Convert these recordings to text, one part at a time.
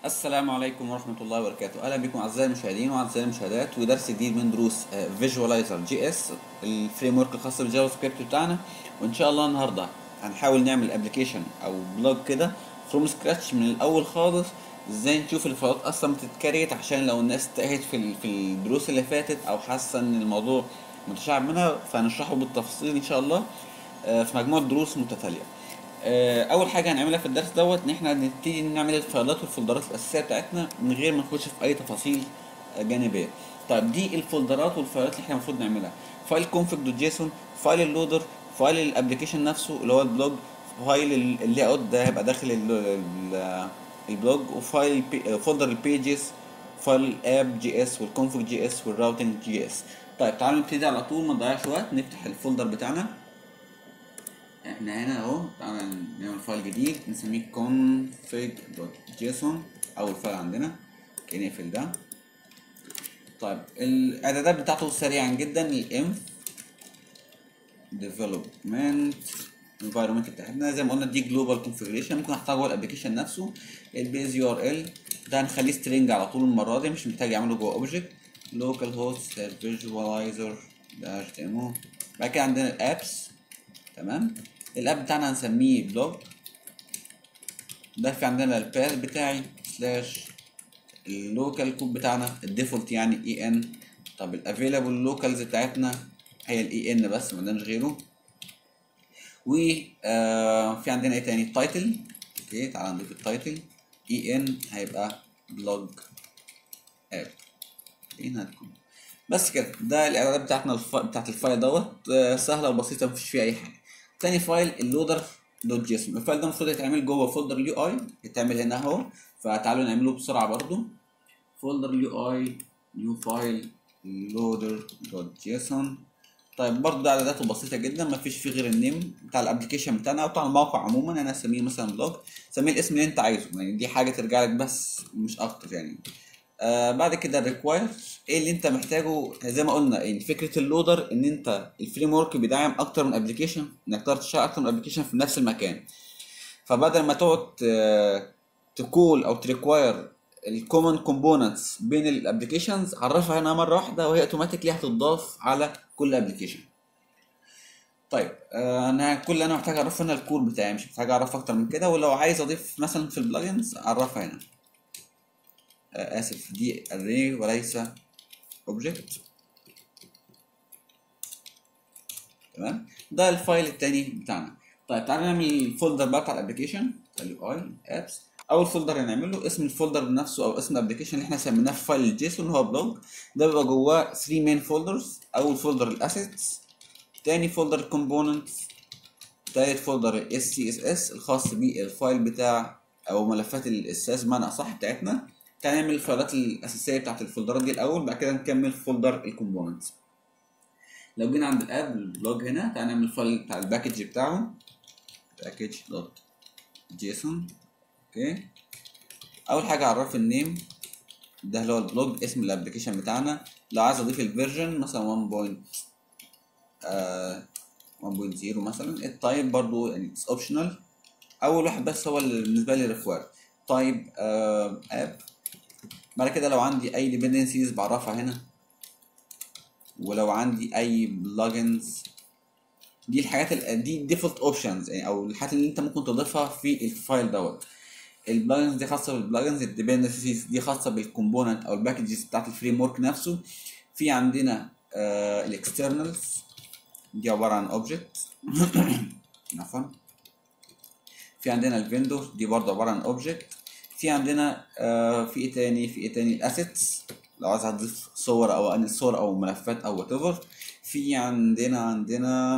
السلام عليكم ورحمة الله وبركاته أهلا بكم أعزائي المشاهدين وأعزائي المشاهدات ودرس جديد من دروس فيجواليزر جي اس الفريم ورك الخاص بالجافا سكريبت بتاعنا وإن شاء الله النهاردة هنحاول نعمل ابلكيشن أو بلوج كده فروم سكراتش من الأول خالص ازاي نشوف الفايلات اصلا بتتكريت عشان لو الناس تاهت في ال- في الدروس اللي فاتت او حاسه ان الموضوع متشعب منها فهنشرحه بالتفصيل ان شاء الله آه، في مجموعه دروس متتاليه آه، اول حاجه هنعملها في الدرس دوت ان احنا نبتدي نعمل الفايلات والفولدرات الاساسيه بتاعتنا من غير ما نخش في اي تفاصيل آه، جانبيه طيب دي الفولدرات والفايلات اللي احنا المفروض نعملها فايل config دوت جيسون فايل اللودر فايل الابلكيشن نفسه اللي هو البلوج فايل اللاي اوت ده هيبقى داخل ال- ال- البلوج وفايل البي- فولدر البيجز فايل الاب جي اس والكونفج جي اس والراوتنج جي اس طيب تعالوا نبتدي على طول ما نضيعش وقت نفتح الفولدر بتاعنا احنا هنا اهو تعالى نعمل فايل جديد نسميه config.json اول فايل عندنا نقفل ده طيب الاعدادات بتاعته سريعا جدا الانف development environment بتاعتنا زي ما قلنا دي جلوبال كونفيجريشن ممكن احطها جوه الابلكيشن نفسه البيز يو ار ال ده هنخليه سترينج على طول المره دي مش محتاج يعمله جوه اوبجكت لوكال هوست فيجواليزر ده اتش تي ام او بعد كده عندنا الابس تمام الاب بتاعنا هنسميه بلوج ده في عندنا الباث بتاعي سلاش اللوكال كود بتاعنا الديفولت يعني اي ان طب الافيلابل لوكالز بتاعتنا هي الاي ان بس ملناش غيره و آه في عندنا ايه تاني التايتل اوكي تعالى نضيف التايتل اي ان هيبقى بلوج اب هنا هتكون بس كده ده الاعدادات بتاعتنا الف... بتاعت الفايل دوت آه سهله وبسيطه مفيش فيها اي حاجه تاني فايل اللودر دوت جيسون الفايل ده المفروض يتعمل جوه فولدر اليو اي يتعمل هنا اهو فتعالوا نعمله بسرعه برضو فولدر اليو اي نيو فايل لودر دوت جيسون طيب برضه ده اعداداته بسيطه جدا مفيش فيه غير النيم بتاع الابلكيشن بتاعنا او بتاع الموقع عموما انا اسميه مثلا بلوج سميه الاسم اللي انت عايزه يعني دي حاجه ترجع لك بس مش اكتر يعني آه بعد كده الريكواير ايه اللي انت محتاجه زي ما قلنا يعني فكره اللودر ان انت الفريم ورك بيدعم اكتر من ابلكيشن انك تقدر تشتغل اكتر من ابلكيشن في نفس المكان فبدل ما تقعد آه، تكول او تريكواير الكومن كومبوننتس بين الابلكيشنز عرفها هنا مره واحده وهي اوتوماتيكلي هتضاف على كل ابلكيشن طيب آه، انا كل اللي انا محتاج اعرفه هنا الكور بتاعي مش محتاج اعرف اكتر من كده ولو عايز اضيف مثلا في البلجنز اعرفها هنا آه، اسف دي array وليس object تمام ده الفايل التاني بتاعنا طيب تعالى نعمل الفولدر بقى بتاع الابلكيشن اليو اي ابس اول فولدر هنعمله اسم الفولدر نفسه او اسم الابلكيشن اللي احنا سميناه في فايل الجيسون هو بلوج ده بيبقى جواه 3 مين فولدرز اول فولدر الاسيتس تاني فولدر الكومبوننتس تالت فولدر الاس سي اس اس الخاص بالفايل بتاع او ملفات الاساس بمعنى اصح بتاعتنا تعالى نعمل الفايلات الاساسيه بتاعت الفولدرات دي الاول بعد كده نكمل فولدر الكومبوننتس لو جينا عند الاب البلوج هنا تعالى نعمل الفايل بتاع الباكج بتاعه باكج دوت جيسون اوكي اول حاجه اعرف النيم ده اللي هو البلوج اسم الابلكيشن بتاعنا لو عايز اضيف الفيرجن مثلا 1. آه 1.0 مثلا التايب برضو يعني اتس اوبشنال اول واحد بس هو اللي بالنسبه لي ريكوايرد تايب اب بعد كده لو عندي اي ديبندنسيز بعرفها هنا ولو عندي اي بلجنز دي الحاجات ال- دي ديفولت اوبشنز يعني او الحاجات اللي انت ممكن تضيفها في الفايل دوت البلجنز دي خاصه بالبلجنز الديبندنسيز دي خاصه بالكومبوننت او الباكجز بتاعت الفريم ورك نفسه في عندنا آه الاكسترنالز دي عباره عن اوبجكت عفوا في عندنا الفيندور دي برضه عباره عن اوبجكت في عندنا آه في ايه تاني في ايه تاني الاسيتس لو عايز اضيف صور او انقل صور او ملفات او وات ايفر في عندنا عندنا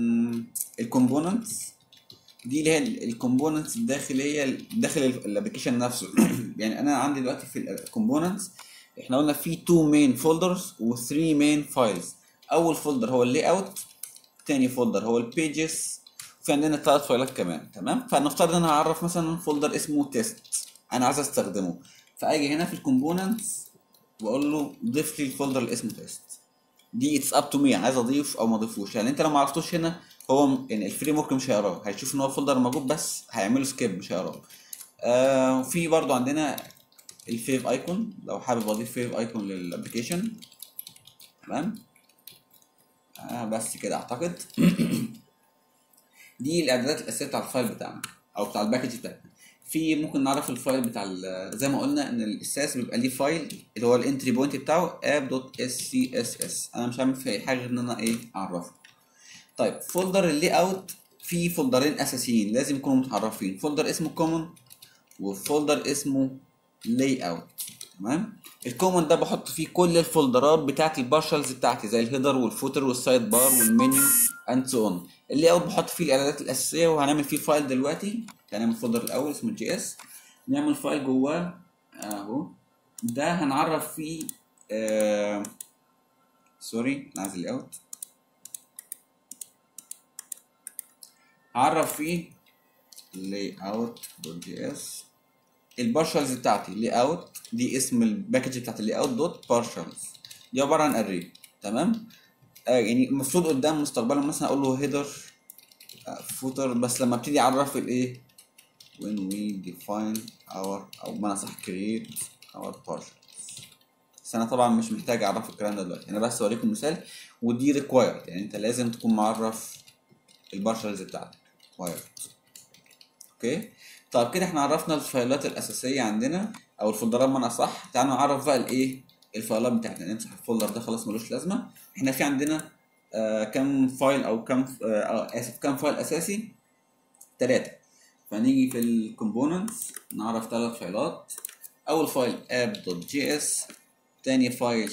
الكومبوننتس دي اللي هي الكومبوننتس الداخليه داخل الابلكيشن نفسه يعني انا عندي دلوقتي في الكومبوننتس احنا قلنا في 2 مين فولدرز و 3 مين فايلز اول فولدر هو اللاي اوت تاني فولدر هو البيجز في عندنا ثلاث فايلات كمان تمام فنفترض ان انا هعرف مثلا فولدر اسمه تيست انا عايز استخدمه فاجي هنا في الكومبوننتس واقول له ضيف لي الفولدر اللي اسمه تيست دي اتس اب تو مي عايز اضيف او ما اضيفوش يعني انت لو ما عرفتوش هنا هو م- يعني الفريم ورك مش هيقراه هيشوف ان هو الفولدر موجود بس هيعمله سكيب مش هيقراه آه في برضو عندنا الفيف ايكون لو حابب اضيف فيف ايكون للابلكيشن تمام آه بس كده اعتقد دي الاعدادات الاساسيه بتاع الفايل بتاعنا او بتاع الباكج بتاعنا في ممكن نعرف الفايل بتاع ال- زي ما قلنا ان الاساس بيبقى ليه فايل اللي هو الانتري بوينت بتاعه app.scss انا مش هعمل فيه اي حاجه غير ان انا ايه اعرفه طيب فولدر اللي اوت فيه فولدرين اساسيين لازم يكونوا متعرفين فولدر اسمه كومن وفولدر اسمه لاي اوت تمام الكومن ده بحط فيه كل الفولدرات بتاعت البارشلز بتاعتي زي الهيدر والفوتر والسايد بار والمنيو اند سو اون اللي اوت بحط فيه الاعدادات الاساسيه وهنعمل فيه فايل دلوقتي هنعمل الفولدر الاول اسمه جي اس نعمل فايل جواه اهو ده هنعرف فيه آه سوري انا عايز اللي اوت هعرف فيه layout.js البارشلز بتاعتي layout دي اسم الباكج بتاعت layout دوت بارشلز دي عباره عن اري تمام آه يعني المفروض قدام مستقبلا مثلا اقول له هيدر فوتر بس لما ابتدي اعرف الايه when we define our او بمعنى صح create our partials بس انا طبعا مش محتاج اعرف الكلام ده دلوقتي انا بس اوريكم مثال ودي required يعني انت لازم تكون معرف البارشلز بتاعتك required اوكي طيب كده احنا عرفنا الفايلات الاساسيه عندنا او الفولدرات بمعنى صح تعالوا نعرف بقى الايه الفايلات بتاعتنا نمسح الفولدر ده خلاص ملوش لازمه احنا في عندنا آه كم فايل او كم آه اسف كم فايل اساسي ثلاثه فنيجي في الكومبوننتس نعرف ثلاث فايلات اول فايل app.js تاني فايل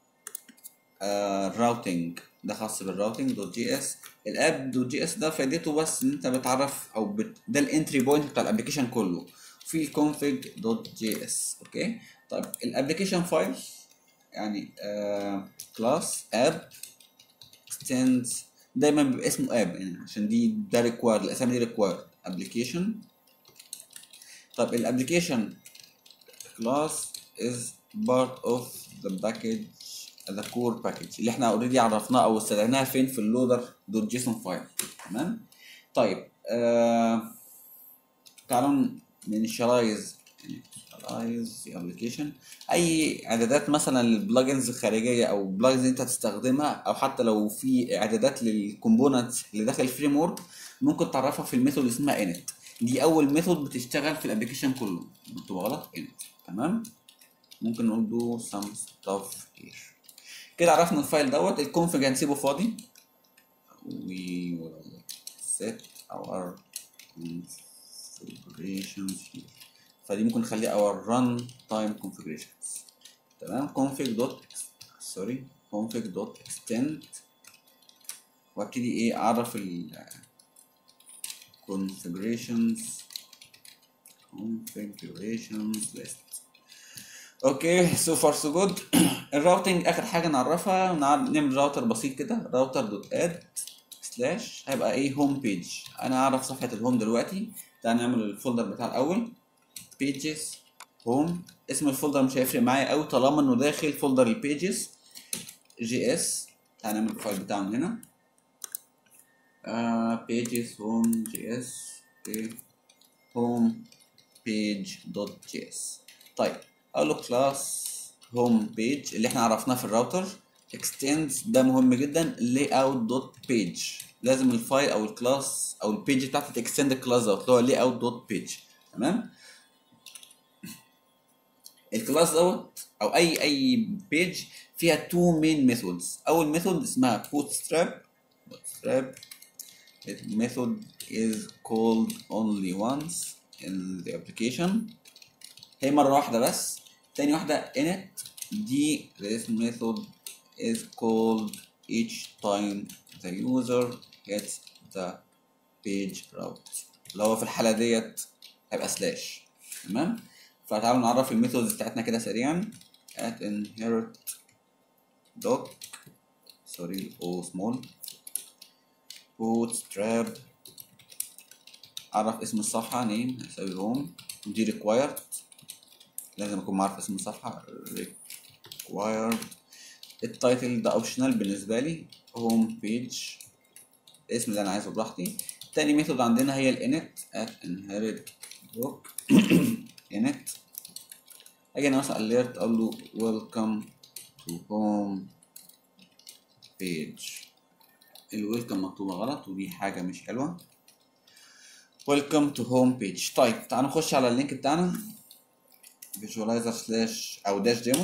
راوتنج ده خاص بالراوتنج دوت جي اس الاب دوت جي اس ده فايدته بس ان انت بتعرف او بت... ده الانتري بوينت بتاع الابلكيشن كله في الكونفج دوت جي اس اوكي طيب الابلكيشن فايل يعني كلاس اب اكستندز دايما بيبقى اسمه اب يعني عشان دي ده ريكوايرد الاسامي دي ريكوايرد ابلكيشن طيب الابلكيشن كلاس is part of the package the core package اللي احنا اوريدي عرفناه او استدعيناها فين في اللودر دوت جيسون فايل تمام طيب آه تعالوا ننشرايز ننشرايز ابلكيشن اي اعدادات مثلا للبلجنز الخارجيه او بلجنز انت هتستخدمها او حتى لو في اعدادات للكومبوننتس اللي داخل الفريم ورك ممكن تعرفها في الميثود اللي اسمها init دي اول ميثود بتشتغل في الابلكيشن كله مكتوب غلط init تمام ممكن نقول له some stuff here كده عرفنا الفايل دوت الكونفج هنسيبه فاضي we will set our configurations here فدي ممكن نخليها our run time configurations تمام config dot sorry config dot extend وابتدي ايه اعرف ال configurations configurations list اوكي سو فار سو جود الراوتنج اخر حاجه نعرفها نعمل راوتر بسيط كده راوتر دوت اد سلاش هيبقى ايه هوم بيج انا اعرف صفحه الهوم دلوقتي تعال نعمل الفولدر بتاع الاول بيجز هوم اسم الفولدر مش هيفرق معايا قوي طالما انه داخل فولدر البيجز جي اس تعال نعمل الفايل بتاعه من هنا بيجز هوم جي اس هوم بيج دوت جي اس طيب اقول له كلاس هوم بيج اللي احنا عرفناه في الراوتر extends ده مهم جدا layout دوت بيج لازم الفايل او الكلاس او البيج بتاعتك تكستند الكلاس دوت اللي هو layout دوت بيج تمام الكلاس دوت او اي اي بيج فيها تو مين ميثودز اول ميثود اسمها bootstrap bootstrap method is called only once in the application هي مرة واحدة بس تاني واحدة init دي this method is called each time the user gets the page route اللي هو في الحالة ديت هيبقى سلاش تمام فتعالوا نعرف الميثودز بتاعتنا كده سريعا at inherit doc سوري o small bootstrap عرف اسم الصفحة نيم هيساوي home دي required لازم اكون عارف اسم الصفحة required التايتل ده اوبشنال بالنسبة لي هوم بيج الاسم اللي انا عايزه براحتي تاني ميثود عندنا هي الانت at inherit book init اجي انا مثلا alert اقول له welcome to home page الويلكم مكتوبة غلط ودي حاجة مش حلوة welcome to home page طيب تعالوا نخش على اللينك بتاعنا visualizer slash او dash demo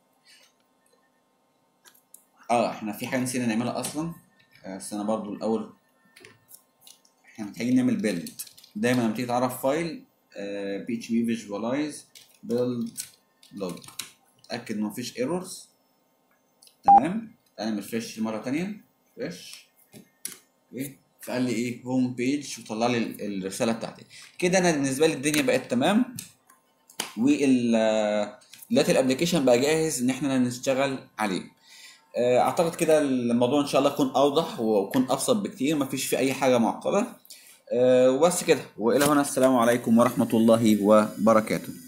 اه احنا في حاجة نسينا نعملها اصلا آه، بس انا برضو الاول احنا محتاجين نعمل بيلد دايما لما تيجي تعرف فايل بي اتش بي فيجواليز بيلد لوج اتاكد ان مفيش ايرورز تمام اعمل فريش مره تانية فريش اوكي فقال لي ايه هوم بيج وطلع لي ال- الرساله بتاعتي كده انا بالنسبه لي الدنيا بقت تمام وال دلوقتي الابلكيشن بقى جاهز ان احنا نشتغل عليه آه، اعتقد كده الموضوع ان شاء الله يكون اوضح ويكون ابسط بكتير مفيش فيه اي حاجه معقده آه، وبس كده والى هنا السلام عليكم ورحمه الله وبركاته